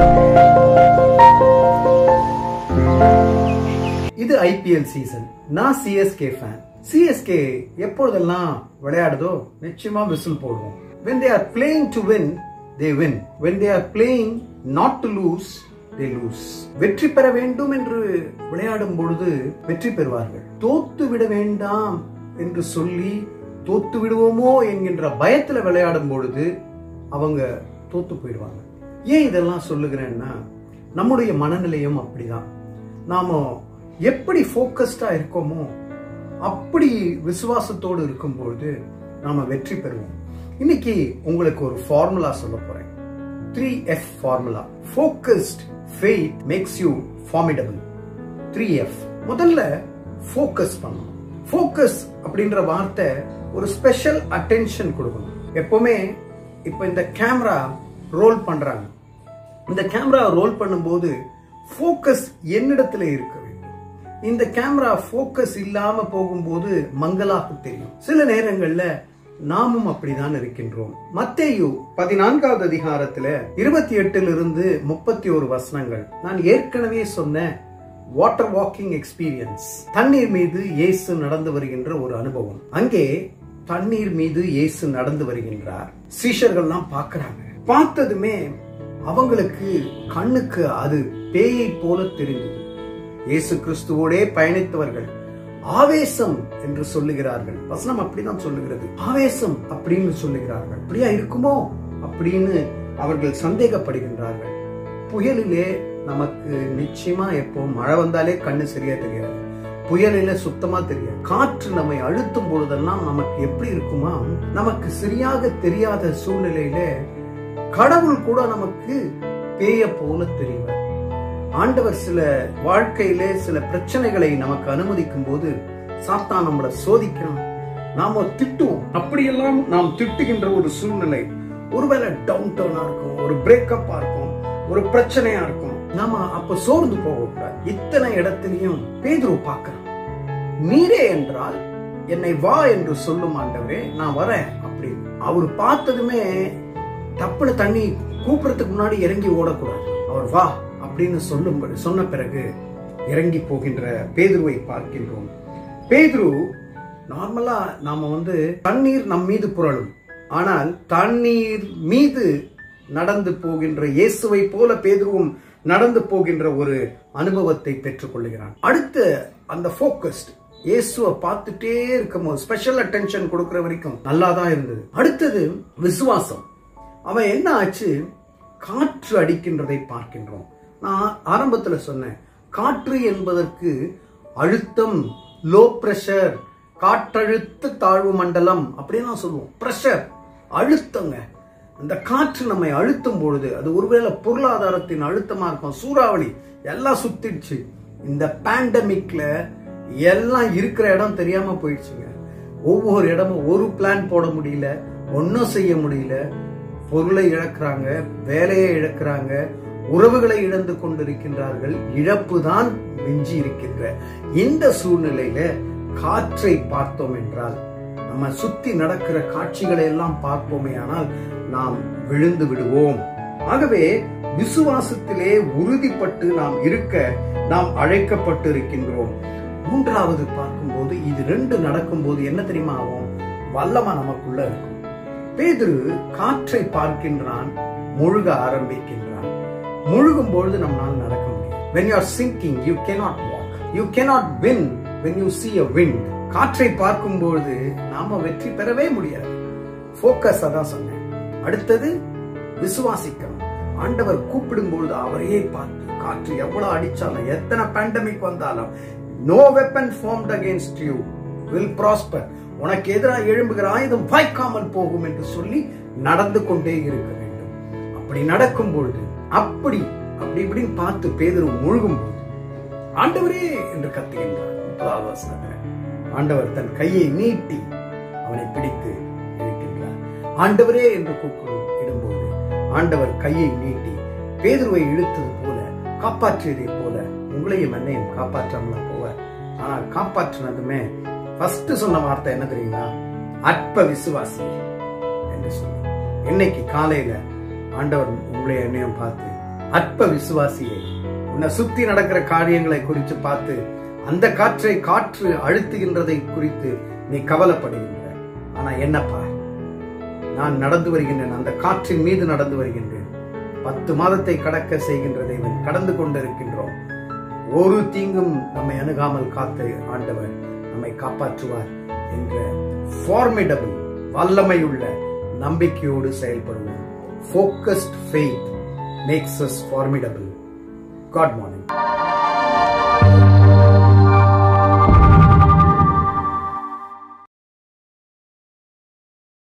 இது IPL season நான் CSK fan CSK எப்பொழுதெல்லாம் விளையாடுதோ நிச்சயமா விசில் போடுவோம் when they are playing to win they win when they are playing not to lose they lose வெற்றி பெற வேண்டும் என்று விளையாடும் பொழுது வெற்றி பெறுவார்கள் தோத்து விட வேண்டாம் என்று சொல்லி தோத்து விடுவோமோ என்கின்ற பயத்துல விளையாடும் பொழுது அவங்க தோத்து போயிடுவாங்க ஏன் இதெல்லாம் சொல்லுகிறேன்னா நம்முடைய மனநிலையும் அப்படிதான் நாம எப்படி ஃபோக்கஸ்டா இருக்கோமோ அப்படி விசுவாசத்தோடு இருக்கும்பொழுது நாம வெற்றி பெறுவோம் இன்னைக்கு உங்களுக்கு ஒரு ஃபார்முலா சொல்ல போறேன் three F formula focused faith makes you formidable three F முதல்ல ஃபோக்கஸ் பண்ணணும் ஃபோக்கஸ் அப்படின்ற வார்த்தை ஒரு ஸ்பெஷல் அட்டென்ஷன் கொடுக்கணும் எப்பவுமே இப்போ இந்த கேமரா ரோல் பண்றாங்க இந்த கேமரா ரோல் பண்ணும்போது ஃபோக்கஸ் என்னிடத்துல இருக்க வேண்டும் இந்த கேமரா ஃபோக்கஸ் இல்லாம போகும்போது மங்கலாக தெரியும் சில நேரங்கள்ல நாமும் அப்படிதான் இருக்கின்றோம் மத்தேயு பதினான்காவது அதிகாரத்துல இருபத்தி எட்டுல இருந்து முப்பத்தி ஒரு வசனங்கள் நான் ஏற்கனவே சொன்ன வாட்டர் வாக்கிங் எக்ஸ்பீரியன்ஸ் தண்ணீர் மீது இயேசு நடந்து வருகின்ற ஒரு அனுபவம் அங்கே தண்ணீர் மீது இயேசு நடந்து வருகின்றார் சீஷர்கள்லாம் பார்க்கறாங்க பார்த்ததுமே அவங்களுக்கு கண்ணுக்கு அது பேயை போல தெரிந்தது இயேசு கிறிஸ்துவோடே பயணித்தவர்கள் ஆவேசம் என்று சொல்லுகிறார்கள் வசனம் அப்படிதான் சொல்லுகிறது ஆவேசம் அப்படின்னு சொல்லுகிறார்கள் அப்படியா இருக்குமோ அப்படின்னு அவர்கள் சந்தேகப்படுகின்றார்கள் புயலிலே நமக்கு நிச்சயமா எப்போ மழை வந்தாலே கண்ணு சரியா தெரியாது புயலில சுத்தமா தெரியாது காற்று நம்மை அழுத்தும் பொழுதெல்லாம் நமக்கு எப்படி இருக்குமா நமக்கு சரியாக தெரியாத சூழ்நிலையில கடவுள் கூட நமக்கு பேய போல தெரிவார் ஆண்டவர் சில வாழ்க்கையிலே சில பிரச்சனைகளை நமக்கு அனுமதிக்கும் போது சாத்தான் நம்மளை சோதிக்கிறான் நாம திட்டுவோம் அப்படியெல்லாம் நாம் திட்டுகின்ற ஒரு சூழ்நிலை ஒருவேளை டவுன் டவுனா இருக்கும் ஒரு பிரேக்கப்பா இருக்கும் ஒரு பிரச்சனையா இருக்கும் நாம அப்ப சோர்ந்து போகக்கூடாது இத்தனை இடத்திலையும் பேதுரு பார்க்கிறான் நீரே என்றால் என்னை வா என்று சொல்லும் ஆண்டவரே நான் வரேன் அப்படின்னு அவர் பார்த்ததுமே டப்புனு தண்ணி கூப்பிடறதுக்கு முன்னாடி இறங்கி ஓடக்கூடாது அவர் வா அப்படின்னு சொல்லும் சொன்ன பிறகு இறங்கி போகின்ற பேதுருவை பார்க்கின்றோம் பேதுரு நார்மலா நாம வந்து தண்ணீர் நம் மீது புரளும் ஆனால் தண்ணீர் மீது நடந்து போகின்ற இயேசுவை போல பேதுருவும் நடந்து போகின்ற ஒரு அனுபவத்தை பெற்றுக் கொள்ளுகிறான் அடுத்து அந்த போக்கஸ்ட் இயேசுவை பார்த்துட்டே இருக்கும் போது ஸ்பெஷல் அட்டென்ஷன் கொடுக்கிற வரைக்கும் நல்லா தான் இருந்தது அடுத்தது விசுவாசம் அவன் என்ன ஆச்சு காற்று அடிக்கின்றதை பார்க்கின்றோம் நான் ஆரம்பத்துல சொன்னேன் காற்று என்பதற்கு அழுத்தம் லோ பிரஷர் காற்றழுத்த தாழ்வு மண்டலம் அப்படின்னு சொல்லுவோம் பிரஷர் அழுத்தங்க அந்த காற்று நம்மை அழுத்தும் பொழுது அது ஒருவேளை பொருளாதாரத்தின் அழுத்தமா இருக்கும் சூறாவளி எல்லாம் சுத்திடுச்சு இந்த பேண்டமிக்ல எல்லாம் இருக்கிற இடம் தெரியாம போயிடுச்சுங்க ஒவ்வொரு இடமும் ஒரு பிளான் போட முடியல ஒன்னும் செய்ய முடியல பொருளை இழக்கிறாங்க வேலையை இழக்கிறாங்க உறவுகளை இழந்து கொண்டிருக்கின்றார்கள் இழப்பு தான் மிஞ்சி இருக்கின்ற இந்த சூழ்நிலையில காற்றை பார்த்தோம் என்றால் நம்ம சுத்தி நடக்கிற காட்சிகளை எல்லாம் பார்ப்போமே ஆனால் நாம் விழுந்து விடுவோம் ஆகவே விசுவாசத்திலே உறுதிப்பட்டு நாம் இருக்க நாம் அழைக்கப்பட்டு இருக்கின்றோம் மூன்றாவது பார்க்கும்போது இது ரெண்டு நடக்கும்போது என்ன தெரியுமா ஆகும் வல்லமா நமக்குள்ள இருக்கும் பேதுரு காற்றை பார்க்கின்றான் முழுக ஆரம்பிக்கின்றான் முழுகும் பொழுது நம்மால் நடக்க முடியும் when you are sinking you cannot walk you cannot win when you see a wind காற்றை பார்க்கும்பொழுது நாம வெற்றி பெறவே முடியாது போக்கஸ் அதான் சொன்னேன் அடுத்தது விசுவாசிக்கணும் ஆண்டவர் கூப்பிடும் பொழுது அவரையே பார்த்து காற்று எவ்வளவு அடிச்சாலும் எத்தனை பேண்டமிக் வந்தாலும் no weapon formed against you will prosper உனக்கு எதிராக எழும்புகிற ஆயுதம் வாய்க்காமல் போகும் என்று சொல்லி நடந்து கொண்டே இருக்க வேண்டும் அப்படி நடக்கும் பொழுது அப்படி அப்படி இப்படின்னு பார்த்து பேதரு முழுகும் போது ஆண்டவரே என்று கத்துகின்றார் முப்பதாவது வசனத்துல ஆண்டவர் தன் கையை நீட்டி அவனை பிடித்து இழுக்கின்றார் ஆண்டவரே என்று கூப்பிடும் இடும்போது ஆண்டவர் கையை நீட்டி பேதுருவை இழுத்தது போல காப்பாற்றியதை போல உங்களையும் என்னையும் காப்பாற்றாமல போவார் ஆனால் காப்பாற்றினதுமே ஃபர்ஸ்ட் சொன்ன வார்த்தை என்ன தெரியுங்களா அற்ப விசுவாசி என்று சொல்லி இன்னைக்கு காலையில ஆண்டவர் உங்களை என்னையும் பார்த்து அற்ப விசுவாசியை உன்னை சுத்தி நடக்கிற காரியங்களை குறித்து பார்த்து அந்த காற்றை காற்று அழுத்துகின்றதை குறித்து நீ கவலைப்படுகின்ற ஆனா என்னப்பா நான் நடந்து வருகின்றேன் அந்த காற்றின் மீது நடந்து வருகின்றேன் பத்து மாதத்தை கடக்க செய்கின்ற தேவன் கடந்து கொண்டிருக்கின்றோம் ஒரு தீங்கும் நம்மை அணுகாமல் காத்து ஆண்டவர் நம்மை காப்பாற்றுவார் என்ற ஃபார்மிடபிள் வல்லமையுள்ள நம்பிக்கையோடு செயல்படுவோம் focused faith makes us formidable good morning